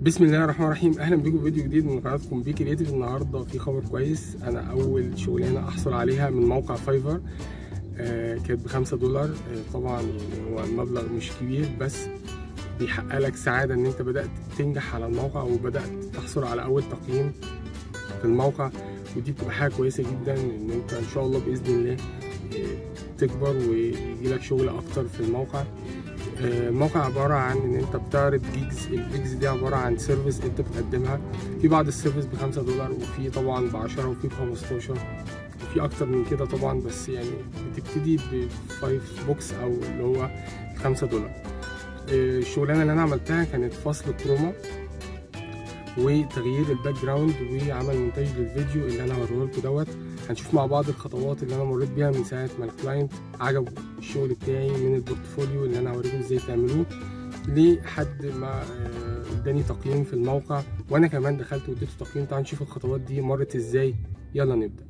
بسم الله الرحمن الرحيم اهلا بيكم في فيديو جديد من قناتكم بي كريتيف النهارده في خبر كويس انا اول شغلانه احصل عليها من موقع فايفر آه كانت بخمسة دولار آه طبعا يعني هو المبلغ مش كبير بس بيحقق لك سعاده ان انت بدات تنجح على الموقع وبدات تحصل على اول تقييم في الموقع ودي بتبقى حاجه كويسه جدا ان انت ان شاء الله باذن الله آه تكبر ويجي لك شغل اكتر في الموقع الموقع عبارة عن إن أنت بتعرض جيجز الجيجز دي عبارة عن سيرفيس أنت بتقدمها في بعض السيرفيس بخمسة دولار وفي طبعا بعشرة وفي بخمستاشر وفي أكتر من كده طبعا بس يعني بتبتدي بفايف بوكس أو اللي هو خمسة دولار الشغلانة اللي أنا عملتها كانت فصل كروما وتغيير الباك جراوند وعمل مونتاج للفيديو اللي انا هوريه لكم دوت هنشوف مع بعض الخطوات اللي انا مريت بيها من ساعه ما الكلاينت عجبه الشغل بتاعي من البورتفوليو اللي انا هوريكم ازاي تعملوه لحد ما اداني تقييم في الموقع وانا كمان دخلت واديته تقييم تعالوا نشوف الخطوات دي مرت ازاي يلا نبدا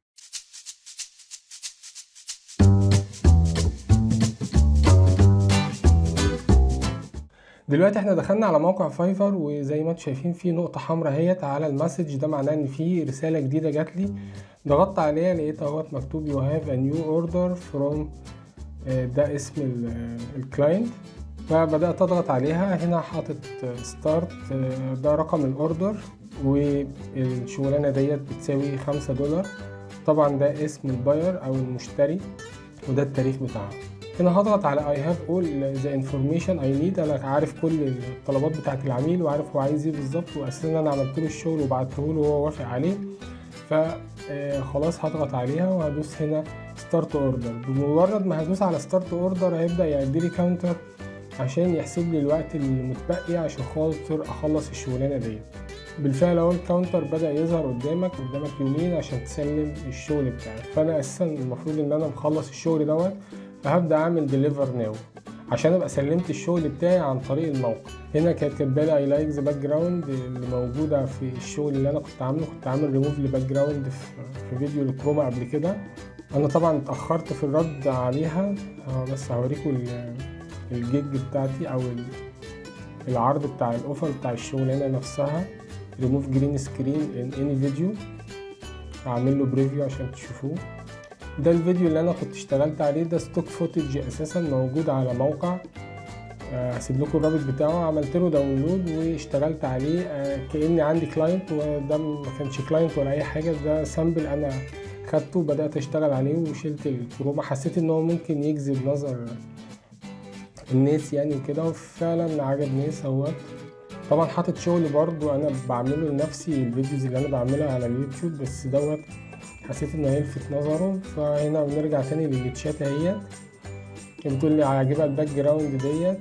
دلوقتي احنا دخلنا على موقع فايفر وزي ما انتم شايفين في نقطة حمراء اهيت على المسج ده معناه ان في رسالة جديدة جات لي ضغطت عليها لقيت اهوت مكتوب يو هاف ا نيو اوردر فروم ده اسم الكلاينت فبدأت اضغط عليها هنا حاطط ستارت ده رقم الاوردر والشغلانة ديت بتساوي خمسة دولار طبعا ده اسم الباير او المشتري وده التاريخ بتاعه هنا هضغط على I have all the information I need انا عارف كل الطلبات بتاعت العميل وعارف هو عايز ايه بالظبط واساسا انا عملت له الشغل وبعته له وهو وافق عليه فخلاص هضغط عليها وهدوس هنا ستارت اوردر بمجرد ما هدوس على ستارت اوردر هيبدا يعد لي كاونتر عشان يحسب لي الوقت المتبقي عشان خاطر اخلص الشغلانه ديت بالفعل اهو الكاونتر بدا يظهر قدامك قدامك يومين عشان تسلم الشغل بتاعك فانا اساسا المفروض ان انا مخلص الشغل دوت فهبدا اعمل ديليفر ناو عشان ابقى سلمت الشغل بتاعي عن طريق الموقع هنا كانت كاتبالي اي لايك ذا باك جراوند اللي موجوده في الشغل اللي انا كنت عامله كنت عامل ريموف لباك جراوند في فيديو الكروما قبل كده انا طبعا اتاخرت في الرد عليها بس هوريكم الجيج بتاعتي او العرض بتاع الاوفر بتاع الشغلانه نفسها ريموف جرين سكرين ان اني فيديو هعمل له بريفيو عشان تشوفوه ده الفيديو اللي انا كنت اشتغلت عليه ده ستوك فوتج اساسا موجود على موقع هسيب لكم الرابط بتاعه عملت له داونلود واشتغلت عليه كاني عندي كلاينت وده ما كانش كلاينت ولا اي حاجه ده سامبل انا خدته وبدات اشتغل عليه وشلت الكروما حسيت ان هو ممكن يجذب نظر الناس يعني وكده وفعلا عجب ناس اهوت طبعا حاطط شغل برضو انا بعمله لنفسي الفيديوز اللي انا بعملها على اليوتيوب بس دوت حسيت انه هيلفت نظره فهنا بنرجع تاني للتشات اهيت بتقول لي عاجبها الباك جراوند ديت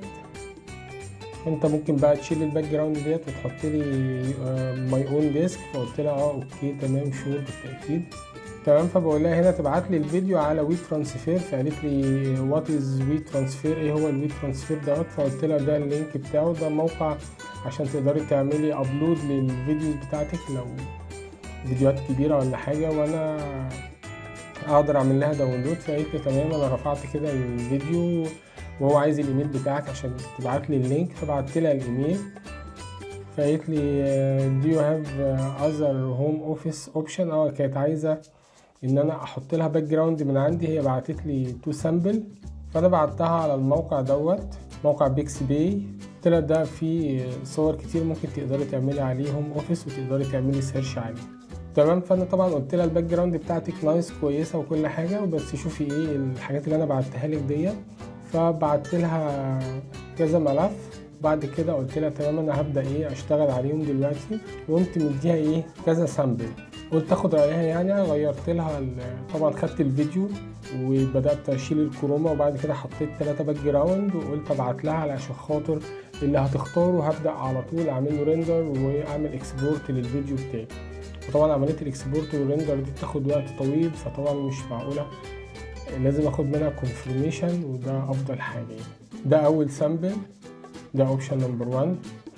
انت ممكن بقى تشيل الباك جراوند ديت وتحط لي ماي اون ديسك فقلت لها اه اوكي تمام شور بالتاكيد تمام فبقول لها هنا تبعت لي الفيديو على وي ترانسفير فقالت لي وات از وي ترانسفير ايه هو الوي ترانسفير دوت فقلت لها ده اللينك بتاعه ده موقع عشان تقدري تعملي ابلود للفيديوز بتاعتك لو فيديوهات كبيرة ولا حاجة وانا اقدر اعمل لها داونلود فقالت لي تمام انا رفعت كده الفيديو وهو عايز الايميل بتاعك عشان تبعت لي اللينك فبعت لها الايميل فقالت لي do you have other home office option اه كانت عايزة ان انا احط لها باك جراوند من عندي هي بعتت لي تو سامبل فانا بعتها على الموقع دوت موقع بيكس باي قلت لها ده فيه صور كتير ممكن تقدري تعملي عليه هوم اوفيس وتقدري تعملي سيرش عليه تمام فانا طبعا قلت لها الباك جراوند بتاعتك نايس كويسه وكل حاجه بس شوفي ايه الحاجات اللي انا بعتها لك ديت فبعت لها كذا ملف بعد كده قلت لها تمام انا هبدا ايه اشتغل عليهم دلوقتي وقمت مديها ايه كذا سامبل قلت اخد رايها يعني غيرت لها طبعا خدت الفيديو وبدات اشيل الكروما وبعد كده حطيت ثلاثة باك جراوند وقلت ابعت لها علشان خاطر اللي هتختاره هبدا على طول اعمل له ريندر واعمل اكسبورت للفيديو بتاعي وطبعا عمليه الاكسبورت والريندر دي بتاخد وقت طويل فطبعا مش معقوله لازم اخد منها كونفirmation وده افضل حاجه يعني. ده اول سامبل ده اوبشن نمبر 1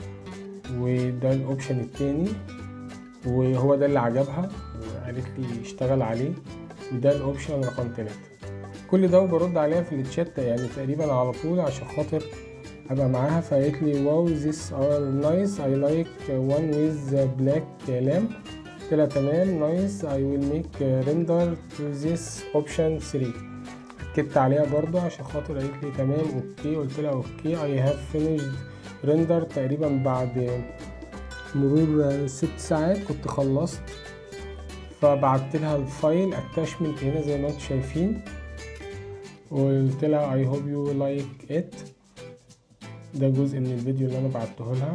وده الاوبشن التاني وهو ده اللي عجبها وقالت لي اشتغل عليه وده الاوبشن رقم تلاتة كل ده وبرد عليها في الشات يعني تقريبا على طول عشان خاطر هبقى معاها فقالت لي واو ذيس ار نايس اي لايك وان ويز بلاك لامب قلت لها تمام نايس اي ويل ميك ريندر تو ذيس اوبشن 3 اكدت عليها برضو عشان خاطر قالت لي تمام اوكي قلت لها اوكي اي هاف فينيشد ريندر تقريبا بعد مرور ست ساعات كنت خلصت فبعت لها الفايل اتاشمنت هنا زي ما انتم شايفين وقلت لها I hope you like it ده جزء من الفيديو اللي انا بعته لها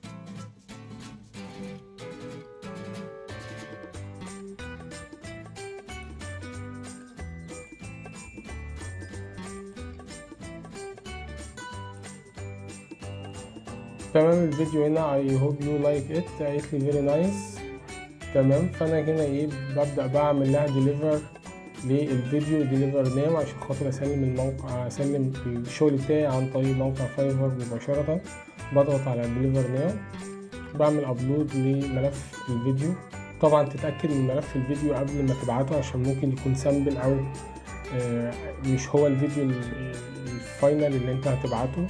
تمام الفيديو هنا I hope you like it قالت لي very nice تمام فانا هنا ايه ببدأ بقى اعمل لها deliver للفيديو ديليفر ناو عشان خاطر اسلم الموقع اسلم الشغل بتاعي عن طريق موقع فايفر مباشرة بضغط على ديليفر ناو بعمل ابلود لملف الفيديو طبعا تتأكد من ملف الفيديو قبل ما تبعته عشان ممكن يكون سامبل او مش هو الفيديو الفاينل اللي انت هتبعته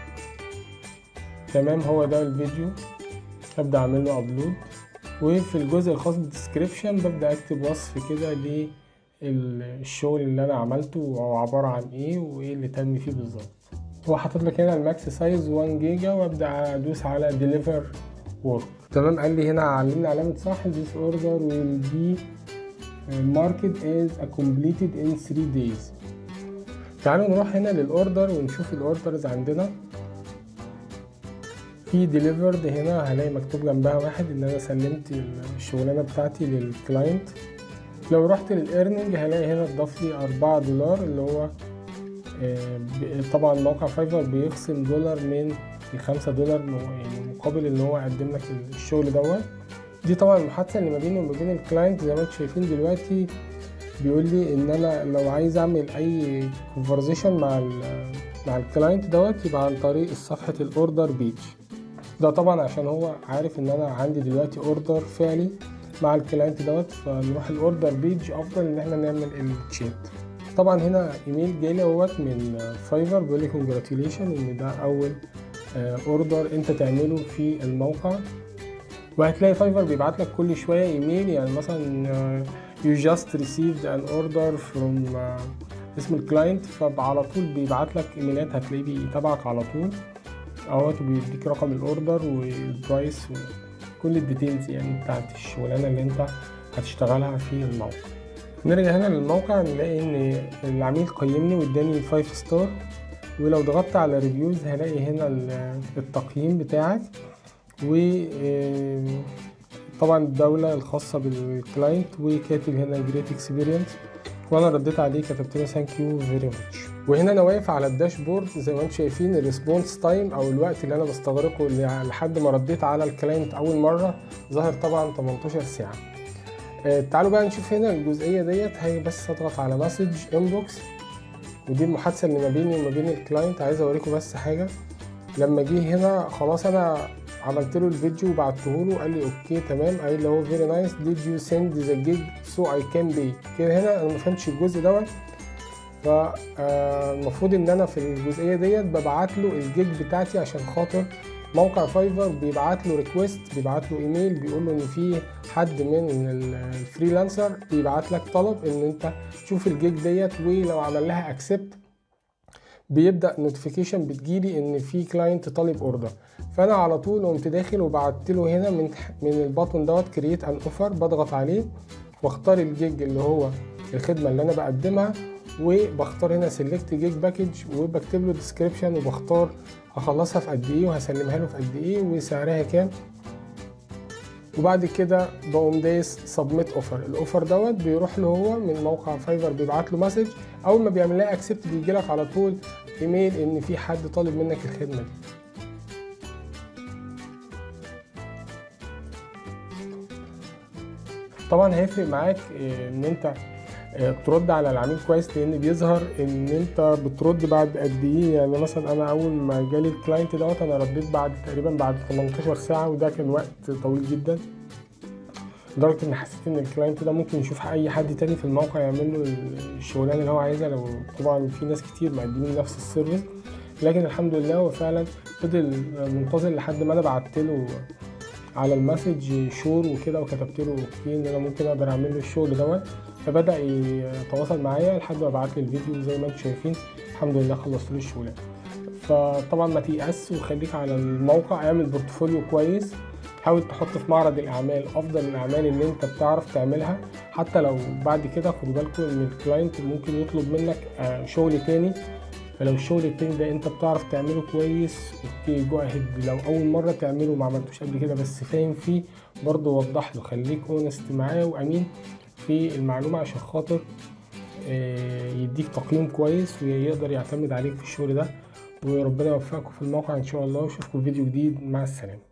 تمام هو ده الفيديو ابدا اعمل له ابلود وفي الجزء الخاص بالديسكريبشن ببدا اكتب وصف كده للشغل اللي انا عملته وهو عباره عن ايه وايه اللي تم فيه بالظبط هو حاطط لك هنا الماكس سايز 1 جيجا وابدا ادوس على ديليفر ورك تمام قال لي هنا علمني علامه صح this order will be marked as a completed in 3 days تعالوا نروح هنا للاوردر ونشوف الاوردرز عندنا في ديليفرد هنا هلاقي مكتوب جنبها واحد ان انا سلمت الشغلانه بتاعتي للكلاينت لو رحت للايرنينج هلاقي هنا اتضاف لي أربعة دولار اللي هو طبعا موقع فايفر بيخصم دولار من الخمسة دولار يعني مقابل ان هو يقدم لك الشغل دوت دي طبعا المحادثة اللي ما بيني وما بين الكلاينت زي ما انتم شايفين دلوقتي بيقول لي ان انا لو عايز اعمل اي كونفرزيشن مع مع الكلاينت دوت يبقى عن طريق صفحة الاوردر بيج ده طبعا عشان هو عارف ان انا عندي دلوقتي اوردر فعلي مع الكلاينت دوت فنروح الاوردر بيج افضل ان احنا نعمل التشات طبعا هنا ايميل جالي اهوت من فايفر بيقول لي كونجراتيليشن ان ده اول اوردر انت تعمله في الموقع وهتلاقي فايفر بيبعت لك كل شويه ايميل يعني مثلا you just received an order from اسم الكلاينت فعلى طول بيبعت لك ايميلات هتلاقيه بيتابعك على طول اهوت بيديك رقم الاوردر والبرايس وكل الديتيلز يعني بتاعت الشغلانه اللي انت هتشتغلها في الموقع نرجع هنا للموقع نلاقي ان العميل قيمني واداني 5 ستار ولو ضغطت على ريفيوز هلاقي هنا التقييم بتاعك و طبعا الدولة الخاصة بالكلاينت وكاتب هنا جريت اكسبيرينس وانا رديت عليه كتبت له ثانك يو فيري ماتش وهنا انا واقف على الداشبورد زي ما انتم شايفين الريسبونس تايم او الوقت اللي انا بستغرقه لحد ما رديت على الكلاينت اول مره ظاهر طبعا 18 ساعه آه تعالوا بقى نشوف هنا الجزئيه ديت هاجي بس اضغط على مسج انبوكس ودي المحادثه اللي ما بيني وما بين الكلاينت عايز اوريكم بس حاجه لما جه هنا خلاص انا عملت له الفيديو وبعته له قال لي اوكي تمام قال لي هو فيري نايس ديد يو سند ذا جيج سو اي كان بي كده هنا انا ما فهمتش الجزء دوت فالمفروض ان انا في الجزئيه ديت ببعت له الجيج بتاعتي عشان خاطر موقع فايفر بيبعت له ريكويست بيبعت له ايميل بيقول له ان في حد من الفريلانسر بيبعت لك طلب ان انت تشوف الجيج ديت ولو عمل لها اكسبت بيبدا نوتيفيكيشن بتجيلي ان في كلاينت طالب اوردر فانا على طول قمت داخل وبعت له هنا من من البطن دوت كرييت ان اوفر بضغط عليه واختار الجيج اللي هو الخدمه اللي انا بقدمها وبختار هنا سيلكت جيج باكج وبكتب له ديسكريبشن وبختار هخلصها في قد ايه وهسلمها له في قد ايه وسعرها كام وبعد كده بقوم دايس سبميت اوفر الاوفر دوت بيروح له هو من موقع فايفر بيبعت له مسج اول ما بيعمل لها اكسبت بيجي لك على طول ايميل ان في حد طالب منك الخدمه دي طبعا هيفرق معاك ان انت ترد على العميل كويس لان بيظهر ان انت بترد بعد قد ايه يعني مثلا انا اول ما جالي الكلاينت دوت انا رديت بعد تقريبا بعد 18 ساعه وده كان وقت طويل جدا لدرجه ان حسيت ان الكلاينت ده ممكن يشوف اي حد تاني في الموقع يعمل له الشغلانه اللي هو عايزها لو طبعا في ناس كتير مقدمين نفس السيرفيس لكن الحمد لله هو فعلا فضل منتظر لحد ما انا بعت له على المسج شور وكده وكتبت له اوكي ان انا ممكن اقدر اعمل له الشغل دوت فبدا يتواصل معايا لحد ما بعت لي الفيديو زي ما انتم شايفين الحمد لله خلصت له الشغلانه فطبعا ما تيأس وخليك على الموقع اعمل بورتفوليو كويس حاول تحط في معرض الاعمال افضل الاعمال اللي انت بتعرف تعملها حتى لو بعد كده خدوا بالكم ان الكلاينت ممكن يطلب منك شغل تاني فلو الشغل التاني ده انت بتعرف تعمله كويس اوكي جو اهيد لو اول مره تعمله ما عملتوش قبل كده بس فاهم فيه برضه وضح له خليك اونست معاه وامين في المعلومه عشان خاطر يديك تقييم كويس ويقدر يعتمد عليك في الشغل ده وربنا يوفقكم في الموقع ان شاء الله واشوفكم في فيديو جديد مع السلامه